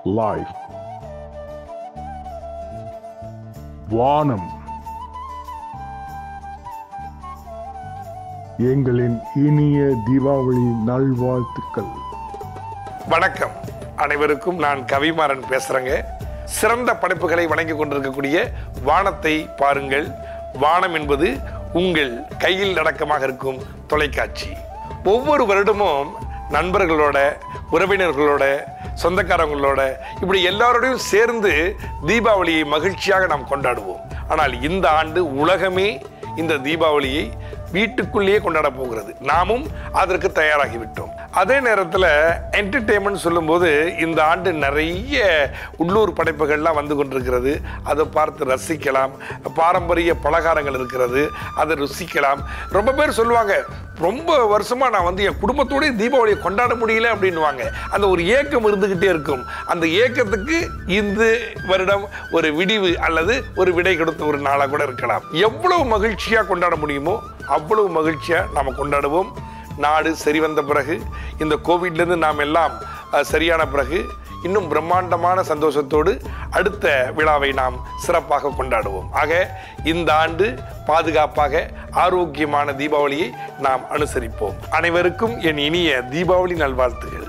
life. வானம் எங்களின் இனிய தீபாவளி நல்வாழ்த்துக்கள் வணக்கம் அனைவருக்கும் நான் கவிமாறன் பேசுறேங்க சிறந்த படைப்புகளை வழங்கி கொண்டிருக்கக்கூடிய வானத்தை பாருங்கள் வானம் என்பது உங்கள் கையில் அடக்கமாக இருக்கும் தொலைக்காட்சி ஒவ்வொரு வருடமும் நண்பர்களோட உறவினர்களோட சொந்தக்காரங்களோட இப்படி எல்லாரோடையும் சேர்ந்து தீபாவளியை மகிழ்ச்சியாக நாம் கொண்டாடுவோம் ஆனால் இந்த ஆண்டு உலகமே இந்த தீபாவளியை வீட்டுக்குள்ளேயே கொண்டாட போகிறது நாமும் அதற்கு தயாராகிவிட்டோம் அதே நேரத்தில் என்டர்டெயின்மெண்ட் சொல்லும்போது இந்த ஆண்டு நிறைய உள்ளூர் படைப்புகள்லாம் வந்து கொண்டிருக்கிறது அதை பார்த்து ரசிக்கலாம் பாரம்பரிய பலகாரங்கள் இருக்கிறது அதை ருசிக்கலாம் ரொம்ப பேர் சொல்லுவாங்க ரொம்ப வருஷமா நான் வந்து என் குடும்பத்தோடய தீபாவளியை கொண்டாட முடியல அப்படின்வாங்க அந்த ஒரு ஏக்கம் இருந்துகிட்டே இருக்கும் அந்த ஏக்கத்துக்கு இந்த வருடம் ஒரு விடிவு அல்லது ஒரு விடை கொடுத்த ஒரு நாளாக கூட இருக்கலாம் எவ்வளவு மகிழ்ச்சியா கொண்டாட முடியுமோ அவ்வளவு மகிழ்ச்சியா நாம கொண்டாடுவோம் நாடு சரி வந்த பிறகு இந்த கோவிட்லேருந்து நாம் எல்லாம் அஹ், சரியான பிறகு இன்னும் பிரம்மாண்டமான சந்தோஷத்தோடு அடுத்த விழாவை நாம் சிறப்பாக கொண்டாடுவோம் ஆக இந்த ஆண்டு பாதுகாப்பாக ஆரோக்கியமான தீபாவளியை நாம் அனுசரிப்போம் அனைவருக்கும் என் இனிய தீபாவளி நல்வாழ்த்துகள்